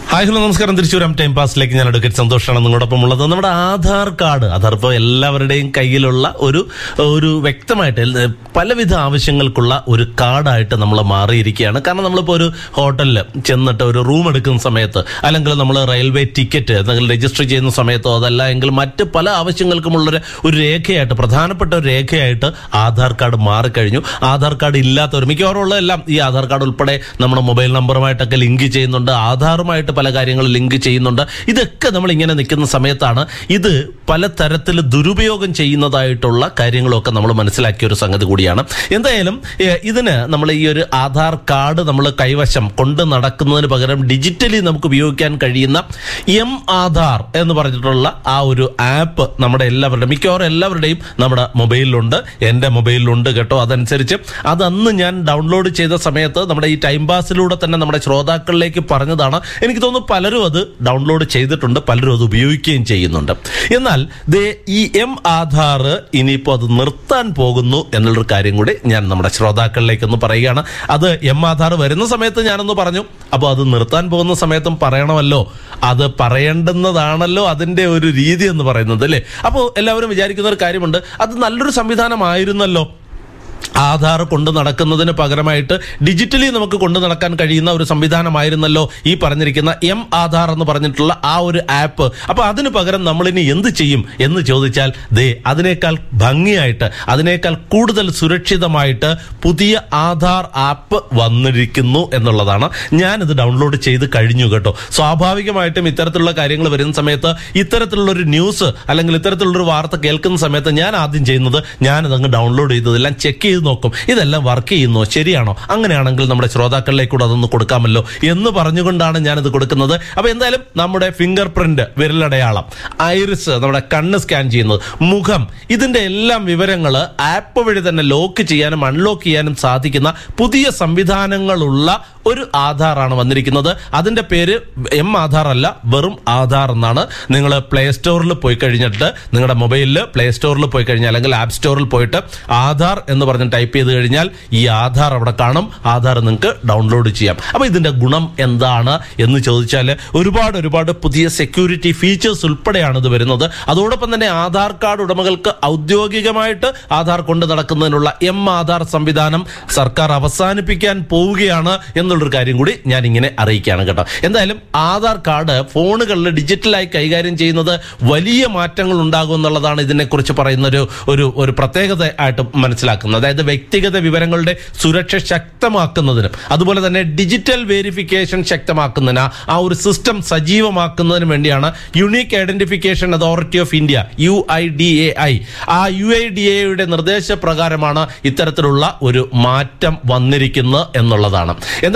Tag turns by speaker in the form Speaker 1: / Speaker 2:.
Speaker 1: hi hello നമസ്കാരം തിരിച്ചു വരാം ടൈം പാസിലേക്ക് ഞാൻ അഡ്വക്കേറ്റ് സന്തോഷാണ് നിങ്ങളോടൊപ്പം ഉള്ളത് നമ്മുടെ ആധാർ കാർഡ് ആധാർ ഇപ്പോൾ എല്ലാവരുടെയും കയ്യിലുള്ള ഒരു ഒരു വ്യക്തമായിട്ട് എല്ലാ- പലവിധ ആവശ്യങ്ങൾക്കുള്ള ഒരു കാർഡായിട്ട് നമ്മൾ മാറിയിരിക്കുകയാണ് കാരണം നമ്മളിപ്പോൾ ഒരു ഹോട്ടലിൽ ചെന്നിട്ട് ഒരു റൂം എടുക്കുന്ന സമയത്ത് അല്ലെങ്കിൽ നമ്മൾ റെയിൽവേ ടിക്കറ്റ് എന്തെങ്കിലും രജിസ്റ്റർ ചെയ്യുന്ന സമയത്തോ അതല്ല എങ്കിൽ മറ്റ് പല ആവശ്യങ്ങൾക്കുമുള്ളൊരു ഒരു രേഖയായിട്ട് പ്രധാനപ്പെട്ട ഒരു രേഖയായിട്ട് ആധാർ കാർഡ് മാറിക്കഴിഞ്ഞു ആധാർ കാർഡ് ഇല്ലാത്തവർ മിക്കവാറും ഉള്ളതെല്ലാം ഈ ആധാർ കാർഡ് ഉൾപ്പെടെ നമ്മുടെ മൊബൈൽ നമ്പറുമായിട്ടൊക്കെ ലിങ്ക് ചെയ്യുന്നുണ്ട് ആധാറുമായിട്ട് പല കാര്യങ്ങളും ലിങ്ക് ചെയ്യുന്നുണ്ട് ഇതൊക്കെ നമ്മൾ ഇങ്ങനെ നിൽക്കുന്ന സമയത്താണ് ഇത് പല തരത്തിൽ ദുരുപയോഗം ചെയ്യുന്നതായിട്ടുള്ള കാര്യങ്ങളൊക്കെ നമ്മൾ മനസ്സിലാക്കിയ ഒരു സംഗതി കൂടിയാണ് എന്തായാലും ഏഹ്, ഇതിന് നമ്മൾ ഈ ഒരു ആധാർ കാർഡ് നമ്മൾ കൈവശം കൊണ്ട് നടക്കുന്നതിന് പകരം ഡിജിറ്റലി നമുക്ക് ഉപയോഗിക്കാൻ കഴിയുന്ന എം ആധാർ എന്ന് പറഞ്ഞിട്ടുള്ള ആ ഒരു ആപ്പ് നമ്മുടെ എല്ലാവരുടെയും മിക്കവാറും എല്ലാവരുടെയും നമ്മുടെ മൊബൈലിലുണ്ട് എൻ്റെ മൊബൈലിലുണ്ട് കേട്ടോ അതനുസരിച്ച് അത് അന്ന് ഞാൻ ഡൗൺലോഡ് ചെയ്ത സമയത്ത് നമ്മുടെ ഈ ടൈം പാസിലൂടെ തന്നെ നമ്മുടെ ശ്രോതാക്കളിലേക്ക് പറഞ്ഞതാണ് എനിക്ക് തോന്നുന്നു പലരും അത് ഡൗൺലോഡ് ചെയ്തിട്ടുണ്ട് പലരും അത് ഉപയോഗിക്കുകയും ചെയ്യുന്നുണ്ട് എന്നാൽ ദേ ഈ എം ആധാർ ഇനിയിപ്പോൾ അത് നിർത്താൻ പോകുന്നു എന്നുള്ളൊരു കാര്യം കൂടി ഞാൻ നമ്മുടെ ശ്രോതാക്കളിലേക്ക് ഒന്ന് പറയുകയാണ് അത് എം ആധാർ വരുന്ന സമയത്ത് ഞാനൊന്ന് പറഞ്ഞു അപ്പോൾ അത് നിർത്താൻ പോകുന്ന സമയത്തും പറയണമല്ലോ അത് പറയേണ്ടുന്നതാണല്ലോ അതിന്റെ ഒരു രീതി എന്ന് പറയുന്നത് അല്ലേ അപ്പോൾ എല്ലാവരും വിചാരിക്കുന്ന ഒരു കാര്യമുണ്ട് അത് നല്ലൊരു സംവിധാനമായിരുന്നല്ലോ ആധാർ കൊണ്ട് നടക്കുന്നതിന് പകരമായിട്ട് ഡിജിറ്റലി നമുക്ക് കൊണ്ടു നടക്കാൻ കഴിയുന്ന ഒരു സംവിധാനമായിരുന്നല്ലോ ഈ പറഞ്ഞിരിക്കുന്ന എം ആധാർ എന്ന് പറഞ്ഞിട്ടുള്ള ആ ഒരു ആപ്പ് അപ്പൊ അതിന് പകരം നമ്മൾ ഇനി എന്ത് ചെയ്യും എന്ന് ചോദിച്ചാൽ ദേ അതിനേക്കാൾ ഭംഗിയായിട്ട് അതിനേക്കാൾ കൂടുതൽ സുരക്ഷിതമായിട്ട് പുതിയ ആധാർ ആപ്പ് വന്നിരിക്കുന്നു എന്നുള്ളതാണ് ഞാനിത് ഡൗൺലോഡ് ചെയ്ത് കഴിഞ്ഞു കേട്ടോ സ്വാഭാവികമായിട്ടും ഇത്തരത്തിലുള്ള കാര്യങ്ങൾ വരുന്ന സമയത്ത് ഇത്തരത്തിലുള്ള ഒരു ന്യൂസ് അല്ലെങ്കിൽ ഇത്തരത്തിലുള്ള ഒരു വാർത്ത കേൾക്കുന്ന സമയത്ത് ഞാൻ ആദ്യം ചെയ്യുന്നത് ഞാനത് അങ്ങ് ഡൗൺലോഡ് ചെയ്തതെല്ലാം ചെക്ക് ചെയ്ത് നോക്കും ഇതെല്ലാം വർക്ക് ചെയ്യുന്നോ ശരിയാണോ അങ്ങനെയാണെങ്കിൽ നമ്മുടെ ശ്രോതാക്കളിലേക്ക് കൂടെ അതൊന്ന് കൊടുക്കാമല്ലോ എന്ന് പറഞ്ഞുകൊണ്ടാണ് ഞാനിത് കൊടുക്കുന്നത് അപ്പൊ എന്തായാലും നമ്മുടെ ഫിംഗർ പ്രിന്റ് വിരലടയാളം ഐറിസ് നമ്മുടെ കണ്ണ് സ്കാൻ ചെയ്യുന്നത് മുഖം ഇതിന്റെ എല്ലാം വിവരങ്ങൾ ആപ്പ് വഴി തന്നെ ലോക്ക് ചെയ്യാനും അൺലോക്ക് ചെയ്യാനും സാധിക്കുന്ന പുതിയ സംവിധാനങ്ങളുള്ള ഒരു ആധാറാണ് വന്നിരിക്കുന്നത് അതിന്റെ പേര് എം ആധാർ അല്ല വെറും ആധാർ എന്നാണ് നിങ്ങൾ പ്ലേ സ്റ്റോറിൽ പോയി കഴിഞ്ഞിട്ട് നിങ്ങളുടെ മൊബൈലിൽ പ്ലേ സ്റ്റോറിൽ പോയി കഴിഞ്ഞാൽ അല്ലെങ്കിൽ ആപ്പ് സ്റ്റോറിൽ പോയിട്ട് ആധാർ എന്ന് പറഞ്ഞ് ടൈപ്പ് ചെയ്ത് കഴിഞ്ഞാൽ ഈ ആധാർ അവിടെ കാണും ആധാർ നിങ്ങൾക്ക് ഡൗൺലോഡ് ചെയ്യാം അപ്പൊ ഇതിന്റെ ഗുണം എന്താണ് എന്ന് ചോദിച്ചാൽ ഒരുപാട് ഒരുപാട് പുതിയ സെക്യൂരിറ്റി ഫീച്ചേഴ്സ് ഉൾപ്പെടെയാണ് ഇത് വരുന്നത് അതോടൊപ്പം തന്നെ ആധാർ കാർഡ് ഉടമകൾക്ക് ഔദ്യോഗികമായിട്ട് ആധാർ കൊണ്ട് നടക്കുന്നതിനുള്ള എം ആധാർ സംവിധാനം സർക്കാർ അവസാനിപ്പിക്കാൻ പോവുകയാണ് എന്നുള്ളൊരു കാര്യം കൂടി ഞാൻ ഇങ്ങനെ അറിയിക്കുകയാണ് കേട്ടോ എന്തായാലും ആധാർ കാർഡ് ഫോണുകളിൽ ഡിജിറ്റലായി കൈകാര്യം ചെയ്യുന്നത് വലിയ മാറ്റങ്ങൾ ഉണ്ടാകും എന്നുള്ളതാണ് ഇതിനെക്കുറിച്ച് പറയുന്ന ഒരു ഒരു ഒരു പ്രത്യേകത ആയിട്ട് മനസ്സിലാക്കുന്നത് അതായത് വ്യക്തിഗത വിവരങ്ങളുടെ സുരക്ഷ ശക്തമാക്കുന്നതിനും അതുപോലെ തന്നെ ഡിജിറ്റൽ വേരിഫിക്കേഷൻ ശക്തമാക്കുന്നതിന് ആ ഒരു സിസ്റ്റം സജീവമാക്കുന്നതിന് വേണ്ടിയാണ് unique identification authority of India U I D A I ആ യു ഐ ഡി എയുടെ നിർദ്ദേശപ്രകാരമാണ് ഇത്തരത്തിലുള്ള ഒരു മാറ്റം വന്നിരിക്കുന്നത് എന്നുള്ളതാണ് എന്തായാലും